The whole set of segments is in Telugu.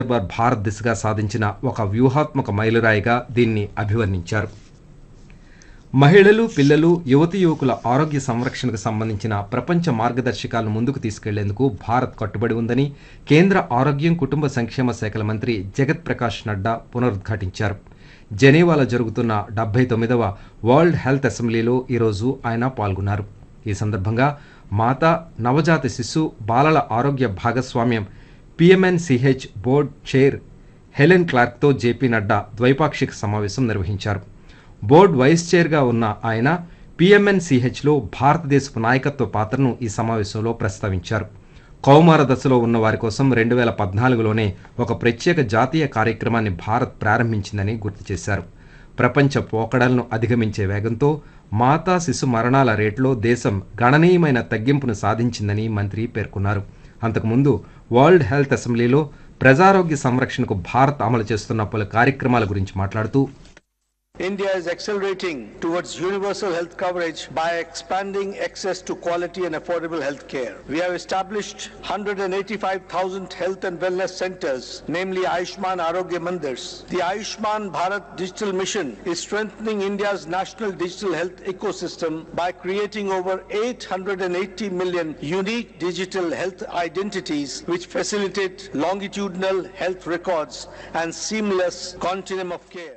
ఆత్మనిర్భర్ భారత్ దిశగా సాధించిన ఒక వ్యూహాత్మక మైలురాయిగా దీన్ని అభివర్ణించారు మహిళలు పిల్లలు యువతి యువకుల ఆరోగ్య సంరక్షణకు సంబంధించిన ప్రపంచ మార్గదర్శకాలను ముందుకు తీసుకెళ్లేందుకు భారత్ కట్టుబడి ఉందని కేంద్ర ఆరోగ్యం కుటుంబ సంక్షేమ శాఖల మంత్రి జగత్ ప్రకాష్ నడ్డా పునరుద్ఘాటించారు జెనీవాలో జరుగుతున్న డెబ్బై తొమ్మిదవ వరల్డ్ హెల్త్ అసెంబ్లీలో ఈరోజు ఆయన పాల్గొన్నారు ఈ సందర్భంగా మాత నవజాత శిశు బాలల ఆరోగ్య భాగస్వామ్యం పిఎంఎన్సిహెచ్ బోర్డ్ చైర్ హెలెన్ క్లార్క్తో జేపీ నడ్డా ద్వైపాక్షిక సమావేశం నిర్వహించారు బోర్డు వైస్ చైర్గా ఉన్న ఆయన పిఎంఎన్సిహెచ్లో భారతదేశపు నాయకత్వ పాత్రను ఈ సమావేశంలో ప్రస్తావించారు కౌమార దశలో ఉన్న వారి కోసం రెండు వేల పద్నాలుగులోనే ఒక ప్రత్యేక జాతీయ కార్యక్రమాన్ని భారత్ ప్రారంభించిందని గుర్తు చేశారు ప్రపంచ పోకడలను అధిగమించే వేగంతో మాతా శిశు మరణాల రేటులో దేశం గణనీయమైన తగ్గింపును సాధించిందని మంత్రి పేర్కొన్నారు అంతకుముందు వరల్డ్ హెల్త్ అసెంబ్లీలో ప్రజారోగ్య సంరక్షణకు భారత్ అమలు చేస్తున్న పలు కార్యక్రమాల గురించి మాట్లాడుతూ India is accelerating towards universal health coverage by expanding access to quality and affordable health care. We have established 185,000 health and wellness centers, namely Ayushman Arogya Mandirs. The Ayushman Bharat Digital Mission is strengthening India's national digital health ecosystem by creating over 880 million unique digital health identities which facilitate longitudinal health records and seamless continuum of care.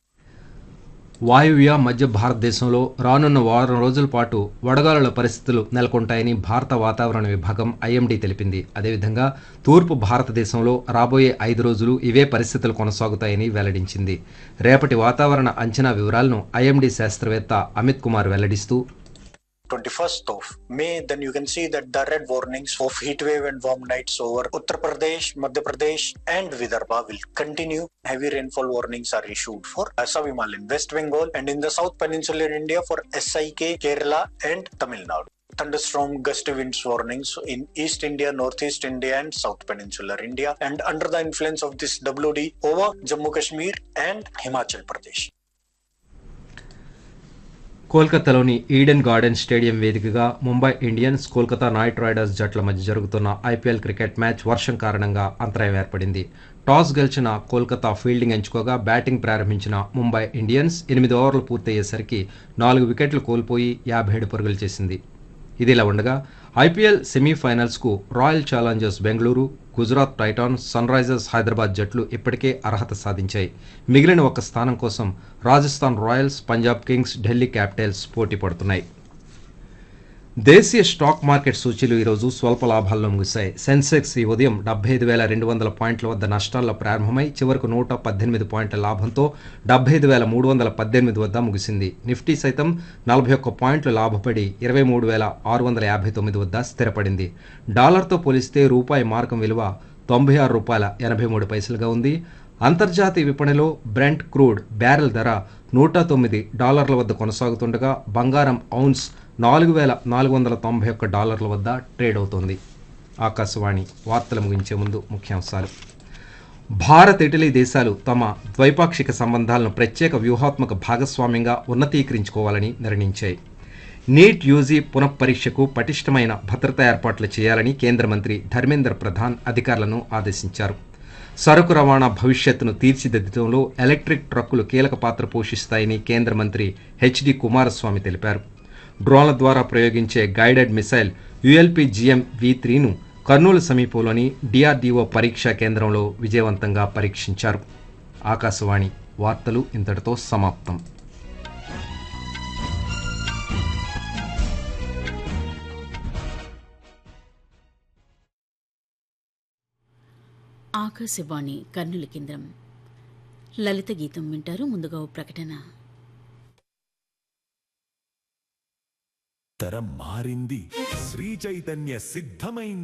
వాయువ్య మధ్య భారతదేశంలో రానున్న వారం రోజుల పాటు వడగాలుల పరిస్థితులు నెలకొంటాయని భారత వాతావరణ విభాగం ఐఎండీ తెలిపింది అదేవిధంగా తూర్పు భారతదేశంలో రాబోయే ఐదు రోజులు ఇవే పరిస్థితులు కొనసాగుతాయని వెల్లడించింది రేపటి వాతావరణ అంచనా వివరాలను ఐఎండీ శాస్త్రవేత్త అమిత్ కుమార్ వెల్లడిస్తూ 21st of May, then you can see that the red warnings of heat wave and warm nights over Uttar Pradesh, Madhya Pradesh, and Vidarbha will continue. Heavy rainfall warnings are issued for Assam-Himalayan, West Bengal, and in the South Peninsular India for SIK, Kerala, and Tamil Nadu. Thunderstorm gusty winds warnings in East India, Northeast India, and South Peninsular India, and under the influence of this WD over Jammu Kashmir and Himachal Pradesh. కోల్కతాలోని ఈడెన్ గార్డెన్ స్టేడియం వేదికగా Mumbai Indians Kolkata Knight Riders జట్ల మధ్య జరుగుతున్న ఐపీఎల్ క్రికెట్ మ్యాచ్ వర్షం కారణంగా అంతరాయం ఏర్పడింది టాస్ గెలిచిన కోల్కతా ఫీల్డింగ్ ఎంచుకోగా బ్యాటింగ్ ప్రారంభించిన ముంబై ఇండియన్స్ ఎనిమిది ఓవర్లు పూర్తయ్యేసరికి నాలుగు వికెట్లు కోల్పోయి యాభై ఏడు పరుగులు చేసింది ఇదిలా ఉండగా ఐపీఎల్ సెమీఫైనల్స్కు Royal Challengers Bengaluru Gujarat Titans Sunrisers Hyderabad జట్లు ఇప్పటికే అర్హత సాధించాయి మిగిలిన ఒక స్థానం కోసం Rajasthan Royals Punjab Kings Delhi Capitals పోటీ పడుతున్నాయి దేశీయ స్టాక్ మార్కెట్ సూచీలు ఈరోజు స్వల్ప లాభాల్లో ముగిశాయి సెన్సెక్స్ ఈ ఉదయం డెబ్బై ఐదు వేల రెండు వందల పాయింట్ల వద్ద నష్టాల్లో ప్రారంభమై చివరకు నూట పద్దెనిమిది పాయింట్ల లాభంతో డెబ్బై ఐదు వేల మూడు వందల పద్దెనిమిది వద్ద ముగిసింది నిఫ్టీ సైతం నలభై ఒక్క పాయింట్లు లాభపడి ఇరవై మూడు వేల ఆరు వందల యాభై తొమ్మిది వద్ద స్థిరపడింది డాలర్తో పోలిస్తే రూపాయి మార్కం విలువ తొంభై ఆరు రూపాయల ఎనభై మూడు పైసలుగా ఉంది అంతర్జాతీయ విపణిలో బ్రెంట్ క్రూడ్ బ్యారెల్ ధర నూట తొమ్మిది డాలర్ల వద్ద కొనసాగుతుండగా బంగారం ఔన్స్ నాలుగు వేల నాలుగు వందల తొంభై ఒక్క డాలర్ల వద్ద ట్రేడ్ అవుతోంది ఆకాశవాణి వార్తలు ముగించే ముందు ముఖ్యాంశాలు భారత్ ఇటలీ దేశాలు తమ ద్వైపాక్షిక సంబంధాలను ప్రత్యేక వ్యూహాత్మక భాగస్వామ్యంగా ఉన్నతీకరించుకోవాలని నిర్ణయించాయి నీట్ యూజీ పునఃపరీక్షకు పటిష్టమైన భద్రతా ఏర్పాట్లు చేయాలని కేంద్ర మంత్రి ధర్మేంద్ర ప్రధాన్ అధికారులను ఆదేశించారు సరుకు రవాణా భవిష్యత్తును తీర్చిదిద్దడంలో ఎలక్ట్రిక్ ట్రక్కులు కీలక పాత్ర పోషిస్తాయని కేంద్ర మంత్రి హెచ్డి కుమారస్వామి తెలిపారు డ్రోన్ల ద్వారా ప్రయోగించే గైడెడ్ మిసైల్ యుఎల్పిజిఎం వి త్రీను కర్నూలు సమీపంలోని డిఆర్డీఓ పరీక్షా కేంద్రంలో విజయవంతంగా పరీక్షించారు ఆకాశవాణి వార్తలు ఇంతటితో సమాప్తం ఆకాశవాణి కర్నూలు కేంద్రం లలిత గీతం వింటారు ముందుగా ఓ ప్రకటన తరం మారింది శ్రీ చైతన్య సిద్ధమైంది